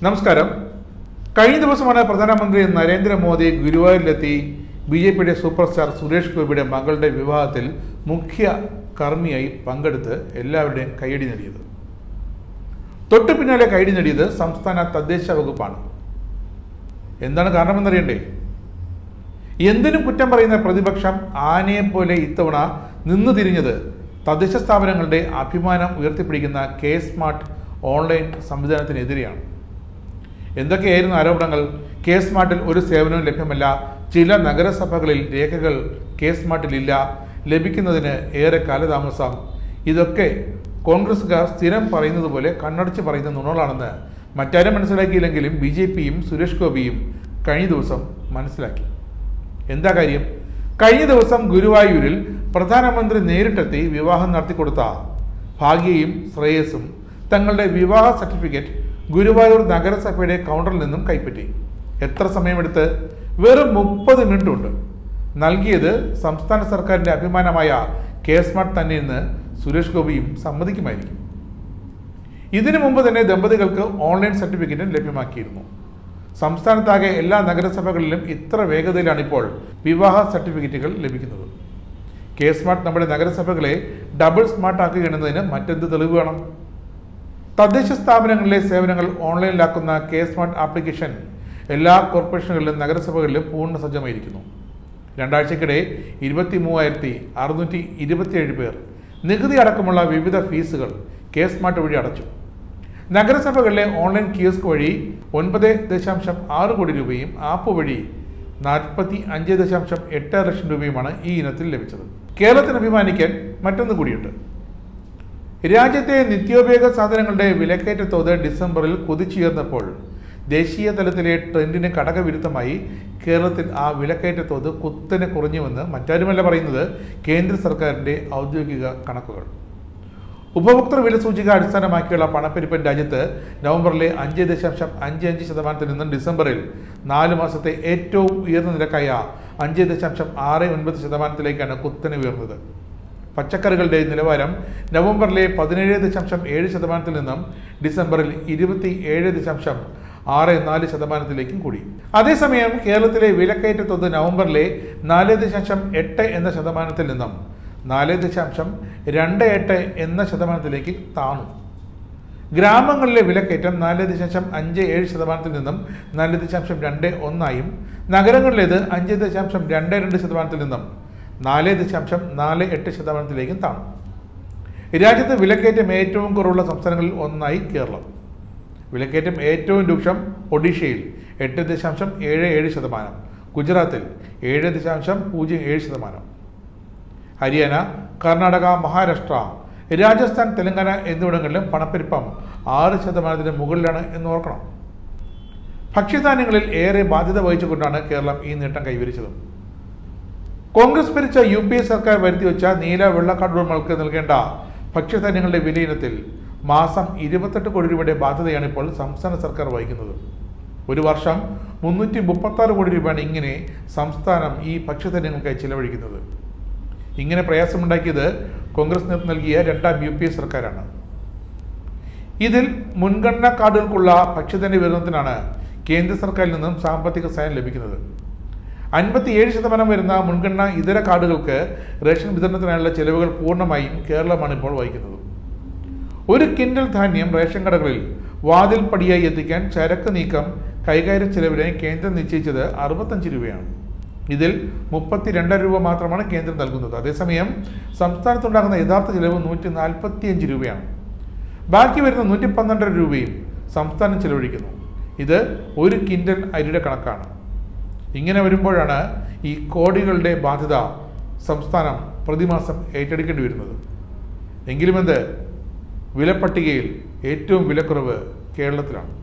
നമസ്കാരം കഴിഞ്ഞ ദിവസമാണ് പ്രധാനമന്ത്രി നരേന്ദ്രമോദി ഗുരുവായൂരിലെത്തി ബി ജെ പിയുടെ സൂപ്പർ സ്റ്റാർ സുരേഷ് ഗോപിയുടെ മകളുടെ വിവാഹത്തിൽ മുഖ്യ കർമ്മിയായി പങ്കെടുത്ത് എല്ലാവരുടെയും കൈയടി നേടിയത് തൊട്ടു പിന്നാലെ കൈയടി നേടിയത് സംസ്ഥാന തദ്ദേശ വകുപ്പാണ് എന്താണ് കാരണമെന്നറിയണ്ടേ എന്തിനും കുറ്റം പറയുന്ന പ്രതിപക്ഷം ആനയെപ്പോലെ ഇത്തവണ നിന്നു തിരിഞ്ഞത് തദ്ദേശ സ്ഥാപനങ്ങളുടെ അഭിമാനം ഉയർത്തിപ്പിടിക്കുന്ന കെ സ്മാർട്ട് ഓൺലൈൻ സംവിധാനത്തിനെതിരെയാണ് എന്തൊക്കെയായിരുന്നു ആരോപണങ്ങൾ കെ സ്മാർട്ടിൽ ഒരു സേവനവും ലഭ്യമല്ല ചില നഗരസഭകളിൽ രേഖകൾ കെ സ്മാർട്ടിൽ ഇല്ല ലഭിക്കുന്നതിന് ഏറെ കാലതാമസം ഇതൊക്കെ കോൺഗ്രസ്സുകാർ സ്ഥിരം പറയുന്നത് പോലെ കണ്ണടച്ച് പറയുന്ന നുണകളാണെന്ന് മറ്റാരും മനസ്സിലാക്കിയില്ലെങ്കിലും ബി ജെ പിയും സുരേഷ് ഗോപിയും കഴിഞ്ഞ ദിവസം മനസ്സിലാക്കി എന്താ കാര്യം കഴിഞ്ഞ ദിവസം ഗുരുവായൂരിൽ പ്രധാനമന്ത്രി നേരിട്ടെത്തി വിവാഹം നടത്തിക്കൊടുത്ത ഭാഗ്യയും ശ്രേയസും തങ്ങളുടെ വിവാഹ സർട്ടിഫിക്കറ്റ് ഗുരുവായൂർ നഗരസഭയുടെ കൗണ്ടറിൽ നിന്നും കൈപ്പറ്റി എത്ര സമയമെടുത്ത് വെറും മുപ്പത് മിനിറ്റ് ഉണ്ട് നൽകിയത് സംസ്ഥാന സർക്കാരിന്റെ അഭിമാനമായ കെ സ്മാർട്ട് തന്നെയെന്ന് സുരേഷ് ഗോപിയും സമ്മതിക്കുമായിരിക്കും ഇതിനു മുമ്പ് തന്നെ ദമ്പതികൾക്ക് ഓൺലൈൻ സർട്ടിഫിക്കറ്റും ലഭ്യമാക്കിയിരുന്നു സംസ്ഥാനത്താകെ എല്ലാ നഗരസഭകളിലും ഇത്ര വേഗതയിലാണ് ഇപ്പോൾ വിവാഹ സർട്ടിഫിക്കറ്റുകൾ ലഭിക്കുന്നത് കെ സ്മാർട്ട് നമ്മുടെ നഗരസഭകളെ ഡബിൾ സ്മാർട്ട് ആക്കുകയാണെന്നതിന് മറ്റെന്ത് തെളിവ് വേണം തദ്ദേശ സ്ഥാപനങ്ങളിലെ സേവനങ്ങൾ ഓൺലൈനിലാക്കുന്ന കെ സ്മാർട്ട് ആപ്ലിക്കേഷൻ എല്ലാ കോർപ്പറേഷനുകളിലും നഗരസഭകളിലും പൂർണ്ണ സജ്ജമായിരിക്കുന്നു രണ്ടാഴ്ചക്കിടെ ഇരുപത്തി മൂവായിരത്തി അറുന്നൂറ്റി ഇരുപത്തിയേഴ് പേർ നികുതി അടക്കമുള്ള വിവിധ ഫീസുകൾ കെ സ്മാർട്ട് വഴി അടച്ചു നഗരസഭകളിലെ ഓൺലൈൻ കിയോസ്ക് വഴി ഒൻപത് ദശാംശം ആറ് കോടി രൂപയും ആപ്പ് വഴി നാൽപ്പത്തി അഞ്ച് ദശാംശം എട്ട് ലക്ഷം രൂപയുമാണ് ഈ ഇനത്തിൽ ലഭിച്ചത് കേരളത്തിന് അഭിമാനിക്കാൻ മറ്റൊന്ന് കൂടിയുണ്ട് രാജ്യത്തെ നിത്യോപയോഗ സാധനങ്ങളുടെ വിലക്കയറ്റ തോത് ഡിസംബറിൽ കുതിച്ചുയർന്നപ്പോൾ ദേശീയ തലത്തിലെ ട്രെൻഡിന് ഘടകവിരുദ്ധമായി കേരളത്തിൽ ആ വിലക്കയറ്റ തോത് കുത്തനെ കുറഞ്ഞുവെന്ന് മറ്റാരുമല്ല പറയുന്നത് കേന്ദ്ര സർക്കാരിൻ്റെ ഔദ്യോഗിക കണക്കുകൾ ഉപഭോക്തൃ വില സൂചിക അടിസ്ഥാനമാക്കിയുള്ള പണപ്പെരുപ്പൻ രാജ്യത്ത് നവംബറിലെ അഞ്ച് ദശാംശം അഞ്ച് അഞ്ച് ശതമാനത്തിൽ നിന്നും ഡിസംബറിൽ നാല് മാസത്തെ ഏറ്റവും ഉയർന്ന നിരക്കായ അഞ്ച് ദശാംശം ആറ് ഒൻപത് ശതമാനത്തിലേക്കാണ് കുത്തനെ ഉയർന്നത് പച്ചക്കറികളുടെ നിലവാരം നവംബറിലെ പതിനേഴ് ദശാംശം ഏഴ് ശതമാനത്തിൽ നിന്നും ഡിസംബറിൽ ഇരുപത്തി ഏഴ് ദശാംശം ആറ് നാല് ശതമാനത്തിലേക്കും കൂടി അതേസമയം കേരളത്തിലെ വിലക്കയറ്റ തോത് നവംബറിലെ നാല് ദശാംശം എട്ട് എന്ന ശതമാനത്തിൽ നിന്നും നാല് ദശാംശം രണ്ട് എട്ട് എന്ന ശതമാനത്തിലേക്ക് താണു ഗ്രാമങ്ങളിലെ വിലക്കയറ്റം നാല് ദശാംശം അഞ്ച് ഏഴ് ശതമാനത്തിൽ നിന്നും നാല് ദശാംശം രണ്ട് ഒന്നായും നഗരങ്ങളിലേത് അഞ്ച് ദശാംശം രണ്ട് രണ്ട് ശതമാനത്തിൽ നിന്നും നാല് ദശാംശം നാല് എട്ട് ശതമാനത്തിലേക്കും താണു രാജ്യത്ത് വിലക്കയറ്റം ഏറ്റവും കുറവുള്ള സംസ്ഥാനങ്ങളിൽ ഒന്നായി കേരളം വിലക്കയറ്റം ഏറ്റവും രൂക്ഷം ഒഡീഷയിൽ എട്ട് ദശാംശം ഏഴ് ഏഴ് ശതമാനം ഗുജറാത്തിൽ ഏഴ് ദശാംശം പൂജ്യം ഏഴ് ശതമാനം ഹരിയാന കർണാടക മഹാരാഷ്ട്ര രാജസ്ഥാൻ തെലങ്കാന എന്നിവിടങ്ങളിലും പണപ്പെരുപ്പം ആറ് ശതമാനത്തിന് മുകളിലാണ് എന്ന് ഓർക്കണം ഭക്ഷ്യധാന്യങ്ങളിൽ ഏറെ ബാധ്യത വഹിച്ചുകൊണ്ടാണ് കേരളം ഈ നേട്ടം കൈവരിച്ചത് കോൺഗ്രസ് ഭരിച്ച യു പി എ സർക്കാർ വരുത്തിവെച്ച നീല വെള്ളക്കാർഡ് ഉടമകൾക്ക് നൽകേണ്ട ഭക്ഷ്യധാന്യങ്ങളുടെ വിലയിനത്തിൽ മാസം ഇരുപത്തെട്ട് കോടി രൂപയുടെ ബാധ്യതയാണ് ഇപ്പോൾ സംസ്ഥാന സർക്കാർ വഹിക്കുന്നത് ഒരു വർഷം മുന്നൂറ്റി മുപ്പത്താറ് കോടി രൂപയാണ് ഇങ്ങനെ സംസ്ഥാനം ഈ ഭക്ഷ്യധാന്യങ്ങൾക്കായി ചിലവഴിക്കുന്നത് ഇങ്ങനെ പ്രയാസമുണ്ടാക്കിയത് കോൺഗ്രസ് നേതൃത്വം നൽകിയ രണ്ടാം യു പി എ സർക്കാരാണ് ഇതിൽ മുൻഗണനാ കാർഡുകൾക്കുള്ള ഭക്ഷ്യധാന്യ വിതരണത്തിനാണ് കേന്ദ്ര സർക്കാരിൽ നിന്നും സാമ്പത്തിക സഹായം ലഭിക്കുന്നത് അൻപത്തിയേഴ് ശതമാനം വരുന്ന മുൻഗണന ഇതര കാർഡുകൾക്ക് റേഷൻ വിതരണത്തിനായുള്ള ചെലവുകൾ പൂർണ്ണമായും കേരളമാണ് ഇപ്പോൾ വഹിക്കുന്നത് ഒരു കിൻഡൽ ധാന്യം റേഷൻ കടകളിൽ വാതിൽ പടിയായി എത്തിക്കാൻ ചരക്ക് നീക്കം കൈകാര്യ ചെലവിന് കേന്ദ്രം നിശ്ചയിച്ചത് അറുപത്തഞ്ച് രൂപയാണ് ഇതിൽ മുപ്പത്തിരണ്ട് രൂപ മാത്രമാണ് കേന്ദ്രം നൽകുന്നത് അതേസമയം സംസ്ഥാനത്തുണ്ടാകുന്ന യഥാർത്ഥ ചിലവ് നൂറ്റി നാൽപ്പത്തിയഞ്ച് രൂപയാണ് ബാക്കി വരുന്ന നൂറ്റി പന്ത്രണ്ടര രൂപയും സംസ്ഥാനം ചെലവഴിക്കുന്നു ഇത് ഒരു കിൻഡൽ അരിയുടെ കണക്കാണ് ഇങ്ങനെ വരുമ്പോഴാണ് ഈ കോടികളുടെ ബാധ്യത സംസ്ഥാനം പ്രതിമാസം ഏറ്റെടുക്കേണ്ടി വരുന്നത് എങ്കിലും എന്ത് വിലപ്പട്ടികയിൽ ഏറ്റവും വിലക്കുറവ് കേരളത്തിലാണ്